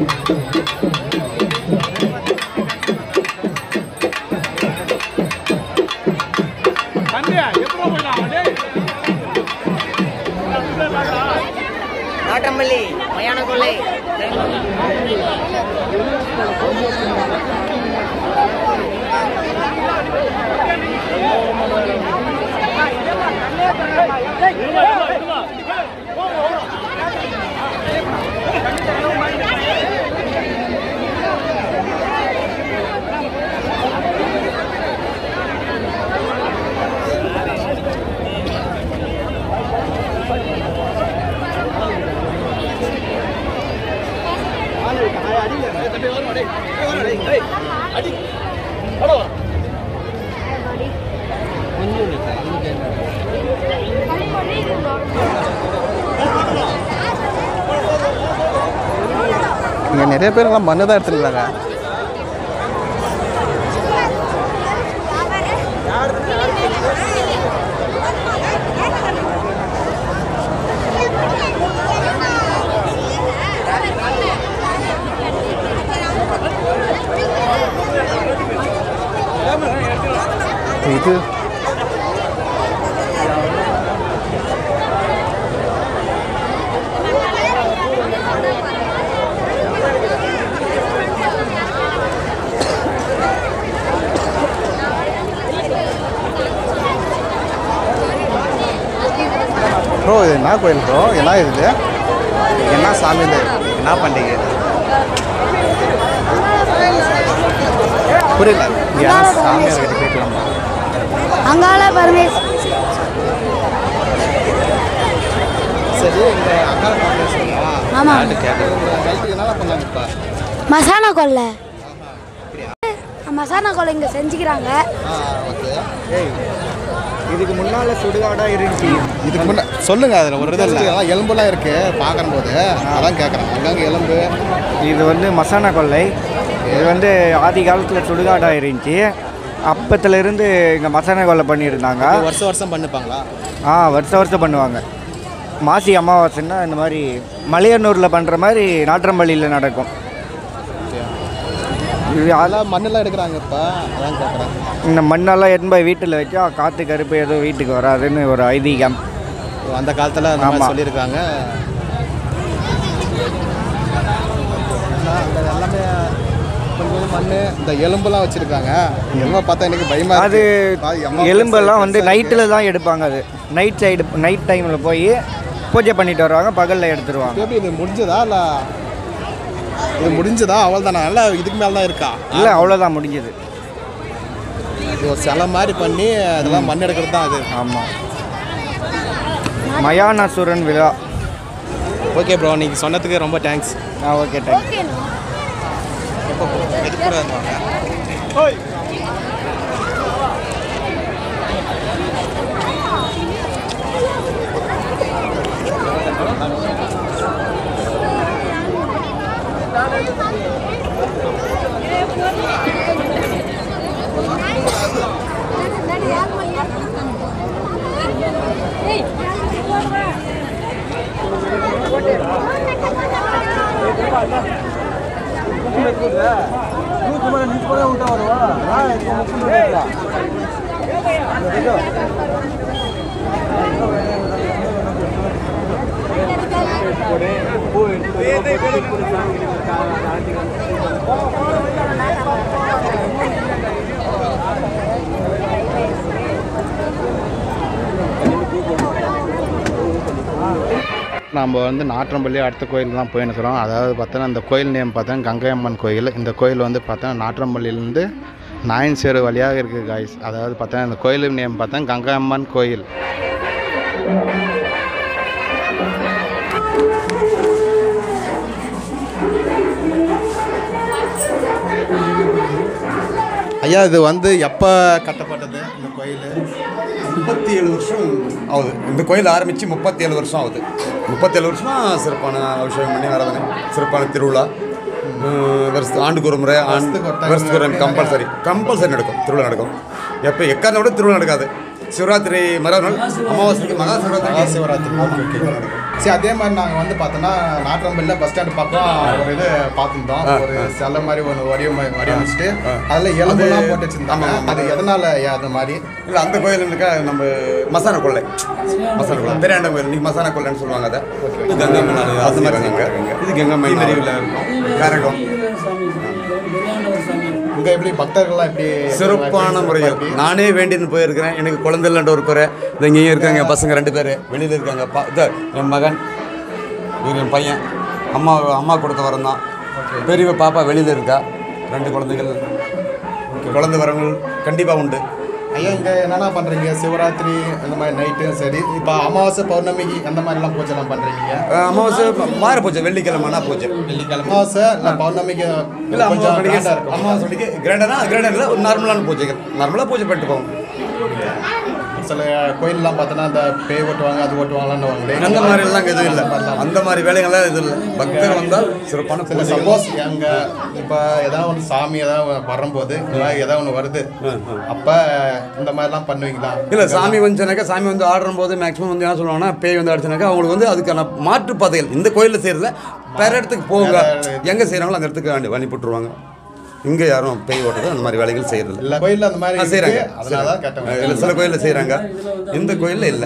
நாட்டம்பள்ளி மயான கொள்ளை இங்கே நிறைய பேருங்களாம் மண்ணு தான் எடுத்துருக்காங்க இது ப்ரோ இது என்ன கோயில் ப்ரோ என்ன இது என்ன சாமி இது என்ன பண்டிகை புரியல இங்க என்ன சாமியார் கிட்ட கேட்கலாமா அங்காள பரமேஸ் சரி இந்த அக்கால காங்கிரஸ் ஆமா. கேட்டது ஹெல்த்துக்கு என்ன பண்ணாங்க இப்போ மசாலா கொள்ளை மசாலா கொள்ளை இங்கே செஞ்சுக்கிறாங்க ஆ ஓகே ஏய் இதுக்கு முன்னால சுடுகாடா இருந்துச்சு இதுக்கு முன்ன சொல்லுங்க அதில் ஒரு இது இல்லை எலும்புலாம் இருக்கு பார்க்கும்போது அதான் கேட்குறேன் அங்கங்கே எலும்பு இது வந்து மசானா கொள்ளை இது வந்து ஆதி காலத்தில் சுடுகாடா இருந்துச்சு அப்பத்துல இருந்து இங்கே மசானா கொள்ளை பண்ணியிருந்தாங்க வருஷம் வருஷம் பண்ணிப்பாங்களா ஆ வருஷம் வருஷம் பண்ணுவாங்க மாசி அமாவாசைன்னா இந்த மாதிரி மலையனூரில் பண்ணுற மாதிரி நாற்றம்பள்ளியில் நடக்கும் இது அல- அதெல்லாம் மண்ணெல்லாம் எடுக்கிறாங்க இப்போ அதான் கேட்குறேன் இந்த மண்ணெல்லாம் எடுத்து போய் வீட்டில் வச்சா காற்று கருப்பு எதுவும் வீட்டுக்கு வராதுன்னு ஒரு ஐதீகம் அந்த காலத்தில் அந்த மாதிரி ஆமா. சொல்லியிருக்காங்க அங்க எல்லாமே கொஞ்சம் மண் இந்த எலும்புலாம் வச்சுருக்காங்க எலும்பை பார்த்தா எனக்கு பயமா அது இருக்கு. பாதி அம்மா எலும்பெல்லாம் பெருசா வந்து இருக்கு. நைட்டில் தான் எடுப்பாங்க அது நைட் சைடு நைட் டைமில் போய் பூஜை பண்ணிட்டு வருவாங்க பகலில் எடுத்துருவாங்க எப்படி இது முடிஞ்சதா இல்லை இது முடிஞ்சதா அவள் தானே நல்லா இதுக்கு மேலே தான் இருக்கா இல்லை அவ்வளோதான் முடிஞ்சது இது ஒரு சிலை மாதிரி பண்ணி அதெல்லாம் மண் எடுக்கிறது தான் அது ஆமாம் மயானசுரன் விழா ஓகே ப்ரோ நீங்கள் சொன்னதுக்கு ரொம்ப தேங்க்ஸ் ஆ ஓகே தேங்க் எப்போ எது கூட இருந்தாங்க நம்ம வந்து நாற்றம்பள்ளி அடுத்த கோயில் தான் போயின்னுக்குறோம் அதாவது பார்த்தோன்னா இந்த கோயில் நேம் பார்த்தோன்னா கங்கை அம்மன் கோயில் இந்த கோயில் வந்து பார்த்தோன்னா நாற்றம்பள்ளியிலேருந்து நாயன் சேரு வழியாக இருக்குது காய்ஸ் அதாவது பார்த்தோன்னா இந்த கோயில் நேம் பார்த்தா கங்கை அம்மன் கோயில் ஐயா இது வந்து எப்போ கட்டப்பட்டது இந்த கோயில் முப்பத்தி ஏழு வருஷம் ஆகுது இந்த கோயில் ஆரம்பித்து முப்பத்தி ஏழு வருஷம் ஆகுது முப்பத்தேழு வருஷமாக சிறப்பான அபிஷேகம் பண்ணி ஆராதனை சிறப்பான திருவிழா உம், வருஷத்து ஆண்டுக்கு ஒரு முறை ஆண்டு வருஷத்துக்கு ஒரு time வருஷத்துக்கு ஒரு கம்பல்சரி கம்பல்சரி நடக்கும் திருவிழா நடக்கும் எப்போ எக்காரணம் விட திருவிழா நடக்காது சிவராத்திரி மறுநாள் அமாவாசைக்கு மகா சிவராத்திரி சிவராத்திரி. ஓகே ஓகே நடக்கும் சரி அதே மாதிரி நாங்கள் வந்து பார்த்தோன்னா நாட்டம்பள்ளியில் பஸ் ஸ்டாண்ட் பக்கம் ஒரு இது பார்த்துருந்தோம் ஒரு சிலை மாதிரி ஒன்று வடிவம் வடிவமைச்சிட்டு அதில் எலும்புலாம் போட்டு வச்சுருந்தாங்க அது எதனால் அது மாதிரி இல்லை அந்த கோயிலுக்கா நம்ம மசான கொள்ளை மசான கொள்ளை பெரியாண்ட கோயில் இன்னைக்கு மசான கொள்ளைன்னு சொல்லுவாங்க அதை இது கங்கை மணல் அந்த மாதிரி செய்யுங்க. இது கங்கை மணல் கரகம் இங்கே எப்படி பக்தர்கள்லாம் எப்படி சிறப்பான முறையில் நானே வேண்டின்னு போயிருக்கிறேன் எனக்கு குழந்தை இல்லைன்ற ஒரு குறை இது இங்கேயும் இருக்காங்க பசங்க ரெண்டு பேர் வெளியில் இருக்காங்க பா இது என் மகன் இவர் என் பையன் அம்மா அம்மா கொடுத்த வரம் தான் பெரியவ பாப்பா வெளியில் இருக்கா ரெண்டு குழந்தைகள் குழந்தை வரவங்கள் கண்டிப்பாக உண்டு ஐயா இங்கே என்னென்ன பண்ணுறீங்க சிவராத்திரி இந்த மாதிரி நைட்டும் சரி இப்போ அமாவாசை பௌர்ணமிக்கு அந்த மாதிரிலாம் பூஜைலாம் பண்ணுறீங்க அஹ் அமாவாசை மாற பூஜை வெள்ளிக்கிழமைனா பூஜை வெள்ளிக்கிழமை அமாவாசை இல்லை பௌர்ணமிக்கு இல்லை கொஞ்சம் அமாவாசை grand ஆ இருக்கும் அமாவாசை அன்னைக்கு கிராண்டனா கிராண்டா இல்லை ஒரு நார்மலான பூஜைகள் நார்மலாக பூஜை பண்ணிட்டு போவோம் சில கோயிலெலாம் பார்த்தோன்னா அந்த பேய் ஓட்டுவாங்க அது ஓட்டுவாங்களான்னு அந்த மாதிரிலாம் எதுவும் இல்லை அந்த மாதிரி வேலைகள்லாம் எதுவும் இல்லை பக்தர் வந்தால் சிறப்பான சில பூஜை சப்போஸ் எங்க இப்போ ஏதாவது ஒன்று சாமி ஏதாவது வரும்போது இந்த மாதிரி ஏதாவது ஒன்று வருது அப்போ இந்த மாதிரிலாம் பண்ணுவீங்களா இல்லை சாமி வந்துச்சுனாக்கா சாமி வந்து ஆடுற போது மேக்ஸிமம் வந்து என்ன சொல்லுவாங்கன்னா பேய் வந்து அடிச்சுனாக்கா அவங்களுக்கு வந்து அதுக்கான மாற்று பாதைகள் இந்த கோயிலில் செய்கிறதுல வேற இடத்துக்கு போங்க எங்கே செய்கிறாங்களோ அந்த இடத்துக்கு அனு- அனுப்பிவிட்ருவாங்க இங்கே யாரும் பேய் ஓட்டுறது அந்த மாதிரி வேலைகள் செய்யறதில்ல இல்லை கோயிலில் அந்த மாதிரி செய்கிறாங்க இருக்கு, அதனால தான் கேட்டேன் இல்லை சில கோயிலில் செய்கிறாங்க இந்த கோயிலில் இல்லை